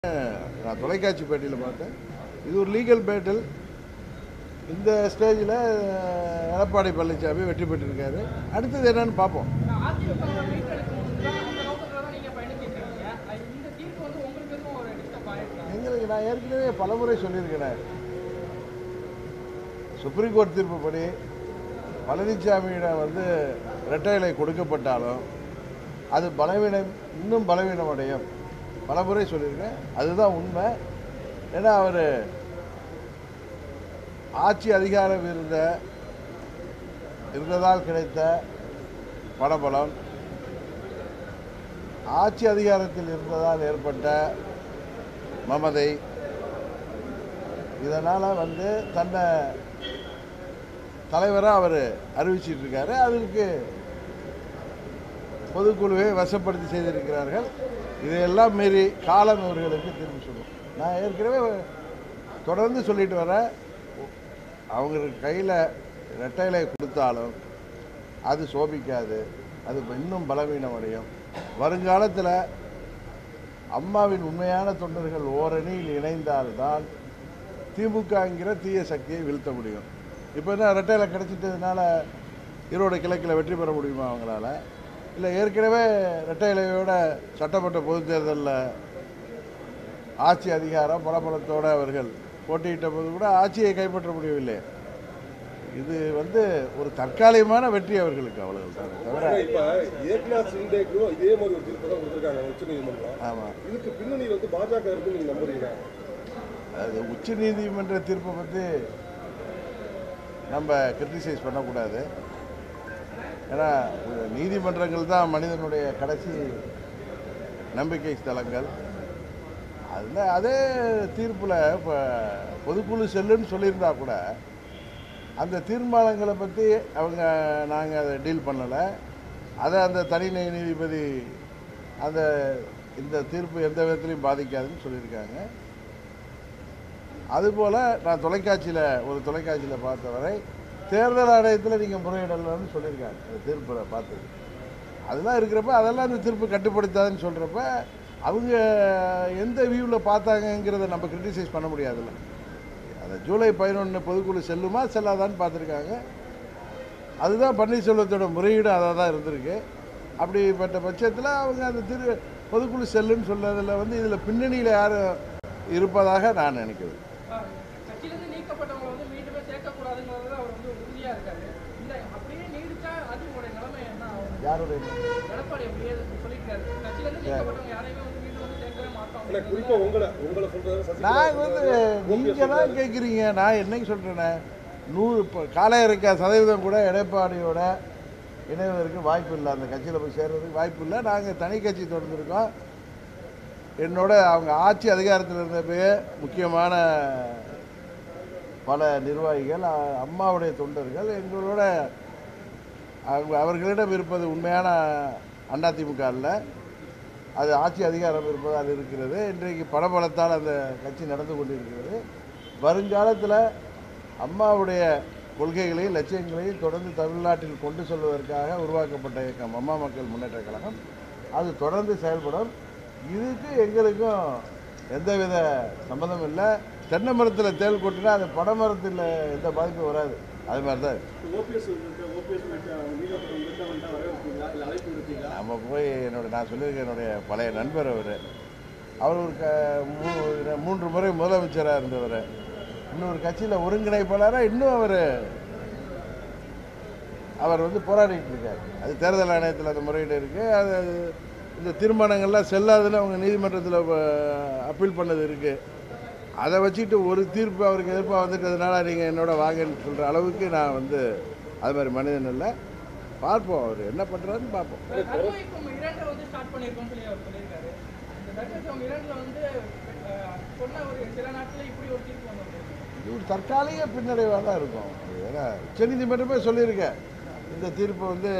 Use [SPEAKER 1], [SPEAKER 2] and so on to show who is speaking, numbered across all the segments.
[SPEAKER 1] நான் தொலைக்காட்சி பேட்டியில் பார்த்தேன் இது ஒரு லீகல் பேட்டில் இந்த ஸ்டேஜில் எடப்பாடி பழனிசாமி வெற்றி பெற்றிருக்காரு அடுத்தது என்னன்னு பார்ப்போம்
[SPEAKER 2] அதிமுக மீட்டெடுக்கணும் அந்த நோக்கத்துல தான் நீங்க பயணிச்சிட்டு இருக்கீங்க அது இந்த தீர்ப்பு வந்து உங்களுக்கு எதுவும் ஒரு டிஸ்டர்ப் ஆயிருக்கா
[SPEAKER 1] எங்களுக்கு நான் ஏற்கனவே பலமுறை சொல்லியிருக்கிறேன் சுப்ரீம் கோர்ட் தீர்ப்புப்படி பழனிசாமியிடம் வந்து இரட்டை இலை கொடுக்கப்பட்டாலும் அது பலவீனம் இன்னும் பலவீனம் அடையும் பலமுறை சொல்லியிருக்கேன் அதுதான் உண்மை ஏன்னா அவர் ஆட்சி அதிகாரம் இருந்த இருந்ததால் கிடைத்த பணபலம் ஆட்சி அதிகாரத்தில் இருந்ததால் ஏற்பட்ட மமதை இதனால் வந்து தன்னை தலைவராக அவர் அறிவிச்சிட்டு இருக்காரு அதற்கு பொதுக்குழுவை வசப்படுத்தி செய்திருக்கிறார்கள் இதையெல்லாம் மீறி காலம் இவர்களுக்கு திரும்பி சொல்லும் நான் ஏற்கனவே தொடர்ந்து சொல்லிட்டு வரேன் அவங்களுக்கு கையில் ரெட்டையிலை கொடுத்தாலும் அது சோபிக்காது அது இன்னும் பலவீனம் அடையும் வருங்காலத்தில் அம்மாவின் உண்மையான தொண்டர்கள் ஓரணியில் இணைந்தால்தான் திமுகங்கிற தீய சக்தியை வீழ்த்த முடியும் இப்போ என்ன ரெட்டையில கிடைச்சிட்டதுனால ஈரோடு கிழக்கில் வெற்றி பெற முடியுமா அவங்களால இல்லை ஏற்கனவே ரெட்டையிலையோட சட்டமன்ற பொதுத் தேர்தலில் ஆட்சி அதிகாரம் பலபலத்தோடு அவர்கள் போட்டியிட்ட போது கூட ஆட்சியை கைப்பற்ற முடியவில்லை இது வந்து ஒரு தற்காலிகமான வெற்றி அவர்களுக்கு அவ்வளவுதான் தவிர
[SPEAKER 3] ஆனா இப்ப ஏக்நாத் சிண்டேக்கும் இதே மாதிரி ஒரு தீர்ப்பு தான் கொடுத்துருக்காங்க உச்ச நீதிமன்றம்
[SPEAKER 1] ஆமாம்
[SPEAKER 3] இதுக்கு பின்னணி வந்து பாஜக இருக்கு நீங்க நம்புறீங்க
[SPEAKER 1] அது உச்ச நீதிமன்ற தீர்ப்பை பற்றி நம்ம கிரிட்டிசைஸ் பண்ணக்கூடாது ஏன்னா நீதிமன்றங்கள் தான் மனிதனுடைய கடைசி நம்பிக்கை ஸ்தலங்கள் அதில் அதே தீர்ப்பில் இப்போ பொதுக்குழு செல்லுன்னு சொல்லியிருந்தா கூட அந்த தீர்மானங்களை பற்றி அவங்க நாங்கள் அதை டீல் பண்ணலை அதை அந்த தனி நீதிபதி அந்த இந்த தீர்ப்பு எந்த விதத்துலையும் பாதிக்காதுன்னு சொல்லியிருக்காங்க அதுபோல் நான் தொலைக்காட்சியில் ஒரு தொலைக்காட்சியில் பார்த்தவரை தேர்தல் ஆணையத்தில் நீங்கள் முறையிடலாம்னு சொல்லியிருக்காங்க அந்த தீர்ப்பை பார்த்தது அதெல்லாம் இருக்கிறப்ப அதெல்லாம் அந்த தீர்ப்பு கட்டுப்படுத்தாதுன்னு சொல்கிறப்ப அவங்க எந்த வியூவில் பார்த்தாங்கங்கிறத நம்ம கிரிட்டிசைஸ் பண்ண முடியாதுல்ல அந்த ஜூலை பதினொன்று பொதுக்குழு செல்லுமா செல்லாதான்னு பார்த்துருக்காங்க அதுதான் பன்னீர்செல்வத்தோட முறையீடு அதாக தான் இருந்திருக்கு அப்படிப்பட்ட பட்சத்தில் அவங்க அந்த திரு பொதுக்குழு செல்லுன்னு சொன்னதில் வந்து இதில் பின்னணியில் யார் இருப்பதாக நான் நினைக்கிறேன்
[SPEAKER 2] கட்சியிலிருந்து நீக்கப்பட்டவங்களை வந்து மீண்டுமே சேர்க்கக்கூடாதுங்கிறதுல அவர் வந்து உறுதியா இருக்காரு இந்த அப்படியே நீடிச்சா அது உங்களுடைய நிலைமை என்ன ஆகும்
[SPEAKER 1] யாருடைய
[SPEAKER 2] எடப்பாடி அப்படியே சொல்லியிருக்காரு கட்சியிலிருந்து நீக்கப்பட்டவங்க யாரையுமே வந்து மீண்டும் வந்து சேர்க்கவே மாட்டோம்
[SPEAKER 3] ஆனா குறிப்பா உங்களை உங்களை சொல்றது சசிகலா
[SPEAKER 1] நான் வந்து நீங்கள் தான் கேட்குறீங்க நான் என்னைக்கு சொல்கிறேனே நூறு இப்போ காலையரைக்கா சதவீதம் கூட எடப்பாடியோட இணைவதற்கு வாய்ப்பு இல்லை அந்த கட்சியில் போய் சேர்றதுக்கு வாய்ப்பு இல்லை நாங்கள் தனி கட்சி தொடர்ந்துருக்கோம் என்னோட அவங்க ஆட்சி அதிகாரத்தில் இருந்தப்பயே முக்கியமான பல நிர்வாகிகள் அ- அம்மாவுடைய தொண்டர்கள் எங்களோட அவங்க அவர்களிடம் இருப்பது உண்மையான அதிமுக அல்ல அது ஆட்சி அதிகாரம் இருப்பதால் இருக்கிறது இன்றைக்கு பணபலத்தால் அந்த கட்சி நடந்து கொண்டிருக்கிறது வருங்காலத்தில் அம்மாவுடைய கொள்கைகளையும் லட்சியங்களையும் தொடர்ந்து தமிழ்நாட்டில் கொண்டு செல்வதற்காக உருவாக்கப்பட்ட இயக்கம் அம்மா மக்கள் முன்னேற்ற கழகம் அது தொடர்ந்து செயல்படும் இதுக்கு எங்களுக்கும் எந்தவித சம்மந்தம் இல்லை தென்னை மரத்தில் தேள் கொட்டினா அது பனை மரத்தில் எந்த பாதிப்பும் வராது அது மாதிரி தான் இருக்கு.
[SPEAKER 4] ஓபிஎஸ் ஓபிஎஸ் நீதிமன்றம் வந்துட்டு வரவேற்பீங்களா இல்லை அழைப்பு விடுப்பீங்களா
[SPEAKER 1] நம்ம போய் என்னோட நான் சொல்லியிருக்கேன் என்னுடைய பழைய நண்பர் அவர் அவர் ஒரு க மூ- மூன்று முறை முதலமைச்சராக இருந்தவர் இன்னொரு கட்சியில் ஒருங்கிணைப்பாளராக இன்னும் அவர் அவர் வந்து போராடிட்டு இருக்கார் அது தேர்தல் ஆணையத்தில் அந்த முறையீடு இருக்குது அது அது இந்த தீர்மானங்கள்லாம் செல்லாதுன்னு அவங்க நீதிமன்றத்தில் அப்பீல் பண்ணது இருக்குது அதை வச்சுட்டு ஒரு தீர்ப்பு அவருக்கு எதிர்ப்பாக வந்துட்டதுனால நீங்கள் என்னோட வாங்கன்னு சொல்கிற அளவுக்கு நான் வந்து அது மாதிரி மனிதன் இல்லை பார்ப்போம் அவர் என்ன பண்ணுறாருன்னு பார்ப்போம்
[SPEAKER 2] தர்மயுத்தம் இரண்டை வந்து ஸ்டார்ட் பண்ணியிருக்கோம்னு சொல்லி அவர் சொல்லியிருக்காரு இந்த தர்மயுத்தம் இரண்டுல வந்து அஹ், சொன்ன ஒரு சில நாட்கள் இப்படி ஒரு தீர்ப்பு வந்து
[SPEAKER 1] இது ஒரு தற்காலிக பின்னடைவாக தான் இருக்கும் அது ஏன்னா உச்சநீதிமன்றமே சொல்லியிருக்கேன் இந்த தீர்ப்பு வந்து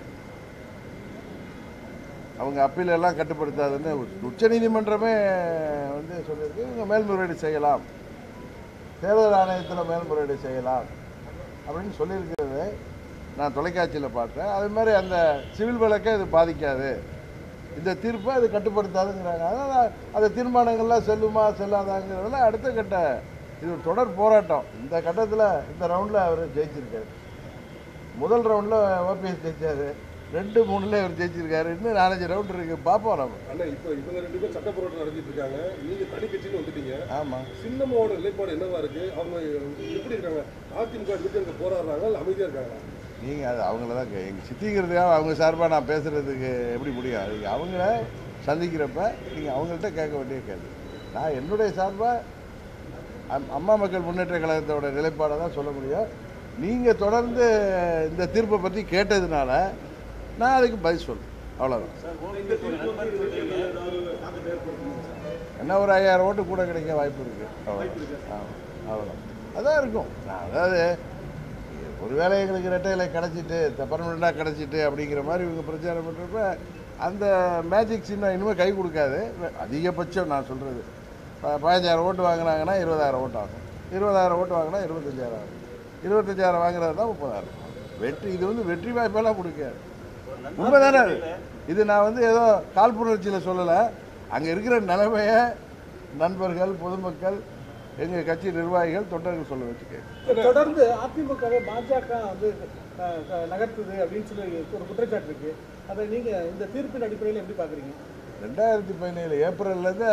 [SPEAKER 1] அவங்க அப்பீல் எல்லாம் கட்டுப்படுத்தாதுன்னு உச்சநீதிமன்றமே வந்து சொல்லியிருக்கு இவங்க மேல்முறையீடு செய்யலாம் தேர்தல் ஆணையத்தில் மேல்முறையீடு செய்யலாம் அப்படின்னு சொல்லியிருக்கிறது நான் தொலைக்காட்சியில் பார்த்தேன் அது மாதிரி அந்த சிவில் வழக்கை இது பாதிக்காது இந்த தீர்ப்பை அது கட்டுப்படுத்தாதுங்கிறாங்க அதனால் அந்த தீர்மானங்கள்லாம் செல்லுமா செல்லாதாங்கிறதுல அடுத்த கட்ட இது ஒரு தொடர் போராட்டம் இந்த கட்டத்தில் இந்த ரவுண்டில் அவர் ஜெயிச்சிருக்காரு முதல் ரவுண்டில் ஓபிஎஸ் ஜெயிச்சாரு ரெண்டு மூணுல அவர் ஜெயிச்சிருக்காரு இன்னும் நாலஞ்சு ரவுண்ட் இருக்கு பார்ப்போம் நம்ம
[SPEAKER 3] அண்ணா இப்போ இவங்க ரெண்டு பேரும் சட்ட போராட்டம் நடத்திட்டு இருக்காங்க நீங்க தனி கட்சின்னு வந்துட்டீங்க
[SPEAKER 1] ஆமாம்
[SPEAKER 3] சின்னம்மாவோட நிலைப்பாடு என்னவா இருக்கு அவங்க எப்படி இருக்காங்க அதிமுக விட்டு அங்க போராடுறாங்க இல்ல அமைதியா இருக்காங்க
[SPEAKER 1] நீங்கள் அது அவங்கள தான் எங்கள் சித்திக்கிறதுக்காக அவங்க சார்பாக நான் பேசுகிறதுக்கு எப்படி முடியும் அது அவங்கள சந்திக்கிறப்ப நீங்கள் அவங்கள்ட்ட கேட்க வேண்டிய கேள்வி நான் என்னுடைய சார்பாக அம்- அம்மா மக்கள் முன்னேற்ற கழகத்தோட நிலைப்பாடை தான் சொல்ல முடியும் நீங்கள் தொடர்ந்து இந்த தீர்ப்பை பற்றி கேட்டதுனால நான் அதுக்கு பதில் சொல்றேன் அவ்வளோதான்
[SPEAKER 4] இந்த தீர்ப்பு வந்து இவருக்கு ஏதாவது தாக்கத்தை ஏற்படுத்தும்
[SPEAKER 1] என்ன ஒரு ஐயாயிரம் ஓட்டு கூட கிடைக்க வாய்ப்பு இருக்குது அவ்வளோதான் ஆமாம் அவ்வளோதான் அதான் இருக்கும் நான் அதாவது ஒருவேளை எங்களுக்கு ரெட்டை இலை கிடச்சிட்டு பர்மனெண்ட்டாக கிடச்சிட்டு அப்படிங்கிற மாதிரி இவங்க பிரச்சாரம் பண்ணுறப்ப அந்த மேஜிக் சின்னம் இனிமேல் கை கொடுக்காது அதிகபட்சம் நான் சொல்கிறது பதினஞ்சாயிரம் ஓட்டு வாங்கினாங்கன்னா இருபதாயிரம் ஓட்டு ஆகும் இருபதாயிரம் ஓட்டு வாங்கினா இருபத்தஞ்சாயிரம் ஆகும் இருபத்தஞ்சாயிரம் வாங்குறது தான் முப்பதாயிரம் வெற்றி இது வந்து வெற்றி வாய்ப்பெல்லாம் கொடுக்காது உண்மைதானே அது? இது நான் வந்து ஏதோ காழ்ப்புணர்ச்சியில் சொல்லலை அங்கே இருக்கிற நிலைமையை நண்பர்கள் பொதுமக்கள் எங்கள் கட்சி நிர்வாகிகள் தொண்டர்கள் சொல்ல வச்சுக்க
[SPEAKER 5] தொடர்ந்து அதிமுகவை பாஜக வந்து அஹ், அஹ், நகர்த்துது அப்படின்னு சொல்லி ஒரு குற்றச்சாட்டு இருக்கு அதை நீங்க இந்த தீர்ப்பின் அடிப்படையில் எப்படி பாக்குறீங்க
[SPEAKER 1] ரெண்டாயிரத்தி பதினேழு ஏப்ரல்லேருந்து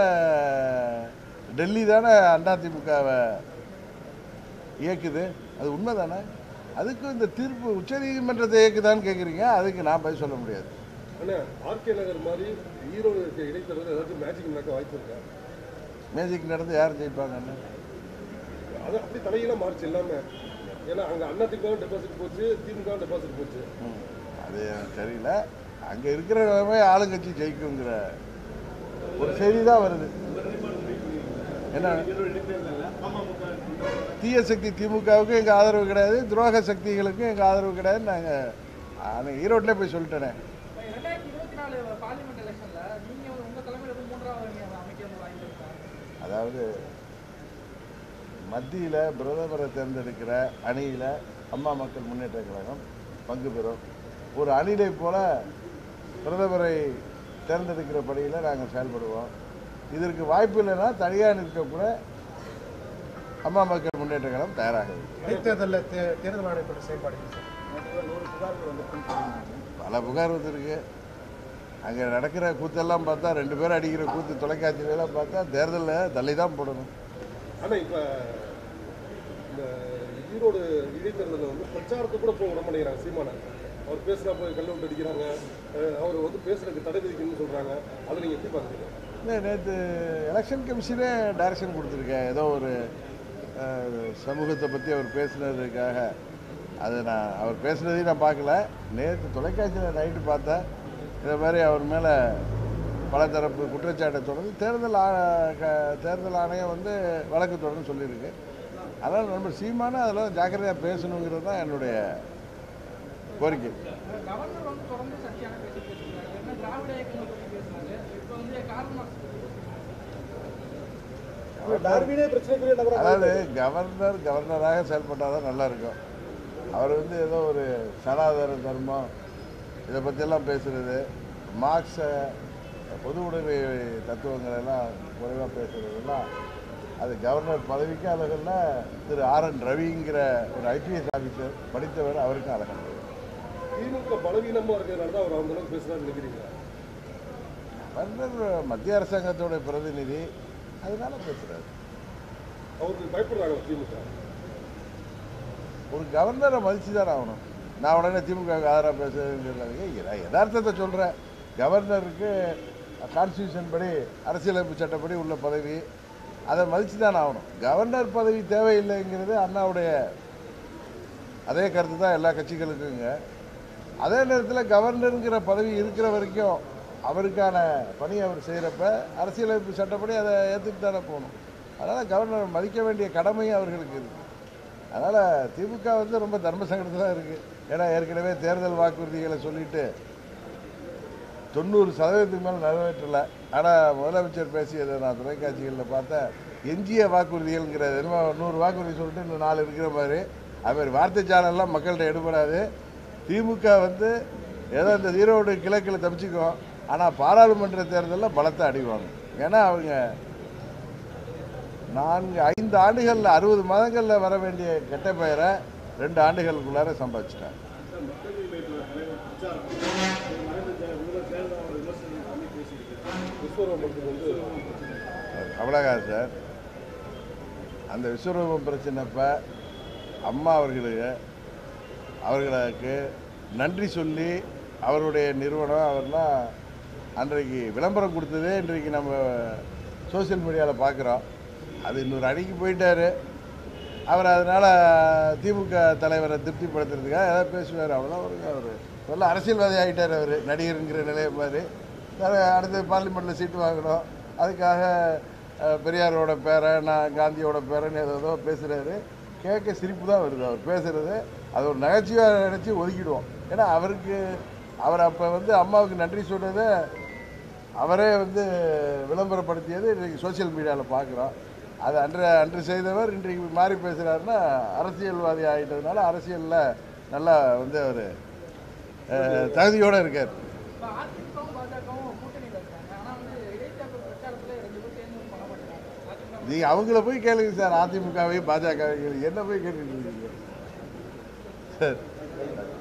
[SPEAKER 1] டெல்லி தானே அதிமுகவை இயக்குது அது உண்மை தானே அதுக்கு இந்த தீர்ப்பு உச்சநீதிமன்றத்தை இயக்குதான்னு கேட்குறீங்க அதுக்கு நான் பதில் சொல்ல முடியாது
[SPEAKER 3] அண்ணா ஆர்கே நகர் மாதிரி ஈரோடு இருக்க இடைத்தேர்தல் ஏதாச்சும் மேஜிக் நடக்க வாய்ப்பு இருக்கா
[SPEAKER 1] மேஜிக் நடந்து யார் ஜெயிப்பாங்கன்னு
[SPEAKER 3] அது அப்படி தலையில மாறிச்சு எல்லாமே ஏன்னா அங்க அதிமுக டெபாசிட் போச்சு திமுக டெபாசிட் போச்சு
[SPEAKER 1] ம். அது எனக்கு தெரியல அங்கே இருக்கிற நிலைமை ஆளுங்கட்சி ஜெயிக்குங்கிற ஒரு செய்தி தான் வருது என்ன தீய சக்தி திமுகவுக்கு எங்கள் ஆதரவு கிடையாது துரோக சக்திகளுக்கும் எங்கள் ஆதரவு கிடையாது நாங்கள் ஆனால் ஈரோட்டிலே போய் சொல்லிட்டேனே
[SPEAKER 2] இப்ப ரெண்டாயிரத்தி இருபத்தி நாலு பார்லிமெண்ட் எலெக்ஷன்ல நீங்க உங்க தலைமையில வந்து மூன்றாவது அணி அமைக்க வந்து வாங்கியிருக்காங்க
[SPEAKER 1] அதாவது மத்தியில் பிரதமரை தேர்ந்தெடுக்கிற அணியில் அம்மா மக்கள் முன்னேற்ற கழகம் பங்கு பெறும் ஒரு அணிலை போல பிரதமரை தேர்ந்தெடுக்கிற பணியில் நாங்கள் செயல்படுவோம் இதற்கு வாய்ப்பு இல்லைன்னா தனியாக நிற்கக்கூட அம்மா மக்கள் முன்னேற்ற கழகம் தயாராக இருக்கு.
[SPEAKER 5] இடைத்தேர்தலில் தேர்தல் ஆணையத்தோட செயல்பாடு
[SPEAKER 1] பல புகார் வந்திருக்கு அங்கே நடக்கிற கூத்தெல்லாம் பார்த்தா ரெண்டு பேரும் அடிக்கிற கூத்து தொலைக்காட்சியிலலாம் பார்த்தா தேர்தலில் தள்ளி தான் போடணும்
[SPEAKER 3] ஆனா இப்ப இந்த ஈரோடு இடைத்தேர்தலில் வந்து பிரச்சாரத்தை கூட போக விட மாட்டேங்கிறாங்க சீமான அவர் பேசுனா போய் கல்ல விட்டு அடிக்கிறாங்க அஹ் அவர் வந்து பேசுறதுக்கு தடை விதிக்கணும்னு சொல்றாங்க அதை நீங்க எப்படி பாக்குறீங்க
[SPEAKER 1] இல்லை நேற்று எலெக்ஷன் கமிஷனே டைரக்ஷன் கொடுத்துருக்கேன் ஏதோ ஒரு அஹ், சமூகத்தை பற்றி அவர் பேசுனதுக்காக அது நான் அவர் பேசுனதையும் நான் பார்க்கல நேற்று தொலைக்காட்சியில் நைட்டு பார்த்தேன் இதை மாதிரி அவர் மேலே பலதரப்பு குற்றச்சாட்டை தொடர்ந்து தேர்தல் ஆ- க- தேர்தல் ஆணையம் வந்து வழக்கு தொடர்ந்து சொல்லியிருக்கு அதனால் நம்ம சீமான அதெல்லாம் ஜாக்கிரதையாக பேசணுங்கிறது தான் என்னுடைய கோரிக்கை
[SPEAKER 2] கவர்னர் வந்து தொடர்ந்து சர்ச்சையான பேசிட்டு இருக்காரு என்ன திராவிட இயக்கங்கள் பத்தி பேசினாரு இப்போ வந்து காரணம்
[SPEAKER 5] டார்வினே பிரச்சனைக்குரிய நபராக
[SPEAKER 1] அதாவது கவர்னர் கவர்னராக செயல்பட்டால் தான் நல்லா இருக்கும் அவர் வந்து ஏதோ ஒரு சனாதன தர்மம் இதை பற்றியெல்லாம் பேசுகிறது மார்க்ஸ பொது உடைமை தத்துவங்கள் எல்லாம் குறைவாக பேசுகிறதெல்லாம் அது கவர்னர் பதவிக்கு அழகல்ல திரு ஆர் என் ரவிங்கிற ஒரு ஐபிஎஸ் ஆஃபீஸர் படித்தவர் அவருக்கும் அழகல்ல
[SPEAKER 3] திமுக பலவீனமா இருக்கிறதுனால தான் அவர் அந்த அளவுக்கு பேசுறாரு நினைக்கிறீங்க
[SPEAKER 1] கவர்னர் மத்திய அரசாங்கத்தோட பிரதிநிதி அதனால பேசுகிறாரு
[SPEAKER 3] அவருக்கு பயப்படுறாங்க திமுக
[SPEAKER 1] ஒரு கவர்னரை மதிச்சு தான் ஆகணும் நான் உடனே திமுக ஆதரவாக பேசுறதுங்கிறது நான் யதார்த்தத்தை சொல்கிறேன் கவர்னருக்கு கான்ஸ்டியூஷன் படி அரசியலமைப்பு சட்டப்படி உள்ள பதவி அதை மதித்து தான் ஆகணும் கவர்னர் பதவி தேவையில்லைங்கிறது அண்ணாவுடைய அதே கருத்து தான் எல்லா கட்சிகளுக்குங்க அதே நேரத்தில் கவர்னருங்கிற பதவி இருக்கிற வரைக்கும் அவருக்கான பணி அவர் செய்கிறப்ப அரசியலமைப்பு சட்டப்படி அதை ஏற்றுட்டு தானே போகணும் அதனால் கவர்னர் மதிக்க வேண்டிய கடமையும் அவர்களுக்கு இருக்குது அதனால் திமுக வந்து ரொம்ப தர்ம சங்கடத்தில் தான் இருக்குது ஏன்னா ஏற்கனவே தேர்தல் வாக்குறுதிகளை சொல்லிட்டு தொண்ணூறு சதவீதத்துக்கு மேலே நிறைவேற்றலை ஆனால் முதலமைச்சர் பேசியதை நான் தொலைக்காட்சிகளில் பார்த்தேன் எஞ்சிய வாக்குறுதிகள்ங்கிறது என்னமோ நூறு வாக்குறுதி சொல்லிட்டு இன்னும் நாலு இருக்கிற மாதிரி அது மாதிரி வார்த்தை சேனல்லாம் மக்கள்கிட்ட எடுபடாது திமுக வந்து ஏதோ இந்த ஈரோடு கிழக்கில் தப்பிச்சுக்கும் ஆனால் பாராளுமன்ற தேர்தலில் பலத்தை அடிவாங்க ஏன்னா அவங்க நான்கு ஐந்து ஆண்டுகளில் அறுபது மாதங்களில் வர வேண்டிய கெட்ட பெயரை ரெண்டு ஆண்டுகளுக்குள்ளார சம்பாதிச்சிட்டாங்க
[SPEAKER 4] சார் மக்கள் நீதி மய்யத்தோட தலைவர் பிரச்சாரம் மறைந்த ஜெய- முதல்வர் ஜெயலலிதா அவரை விமர்சனம் பண்ணி பேசியிருக்காரு
[SPEAKER 3] விஸ்வரூபம் படத்துக்கு வந்து
[SPEAKER 1] கமலஹாசன் சார் அந்த விஸ்வரூபம் பிரச்சனைப்ப அம்மா அவர்களுக்கு அவர்களுக்கு நன்றி சொல்லி அவருடைய நிறுவனம் அவர்லாம் அன்றைக்கு விளம்பரம் கொடுத்ததே இன்றைக்கு நம்ம சோஷியல் மீடியாவில் பார்க்குறோம் அது இன்னொரு அடிக்கு போயிட்டாரு அவர் அதனால் திமுக தலைவரை திருப்திப்படுத்துறதுக்காக ஏதாவது பேசுவார் அவ்வளோ வருங்க அவர் நல்ல அரசியல்வாதி ஆகிட்டார் அவர் நடிகருங்கிற நிலையை மாதிரி வேறு அடுத்து பார்லிமெண்ட்டில் சீட்டு வாங்கணும் அதுக்காக அஹ், பெரியாரோட பேரை நான் காந்தியோட பேரன்னு ஏதோ பேசுகிறாரு கேட்க சிரிப்பு தான் வருது அவர் பேசுகிறது அது ஒரு நகைச்சுவையாக நினச்சி ஒதுக்கிடுவோம் ஏன்னா அவருக்கு அவர் அப்போ வந்து அம்மாவுக்கு நன்றி சொன்னதை அவரே வந்து விளம்பரப்படுத்தியது இன்றைக்கு சோஷியல் மீடியாவில் பார்க்குறோம் அது அன்று அன்று செய்தவர் இன்றைக்கு மாறி பேசுகிறாருன்னா அரசியல்வாதி ஆகிட்டதுனால அரசியலில் நல்லா வந்து அவர் தகுதியோடு இருக்கார்
[SPEAKER 2] இப்போ அதிமுகவும் பாஜகவும் கூட்டணியில் இருக்காங்க ஆனால் வந்து இடைத்தேர்தல் பிரச்சாரத்தில் ரெண்டு பேரும் சேர்ந்து பண்ண மாட்டேங்கிறாங்க அதிமுக
[SPEAKER 1] நீங்கள் அவங்கள போய் கேளுங்க சார் அதிமுகவையும் பாஜகவையும் கேளுங்க என்ன போய் கேட்டுட்டு இருக்கீங்க சார்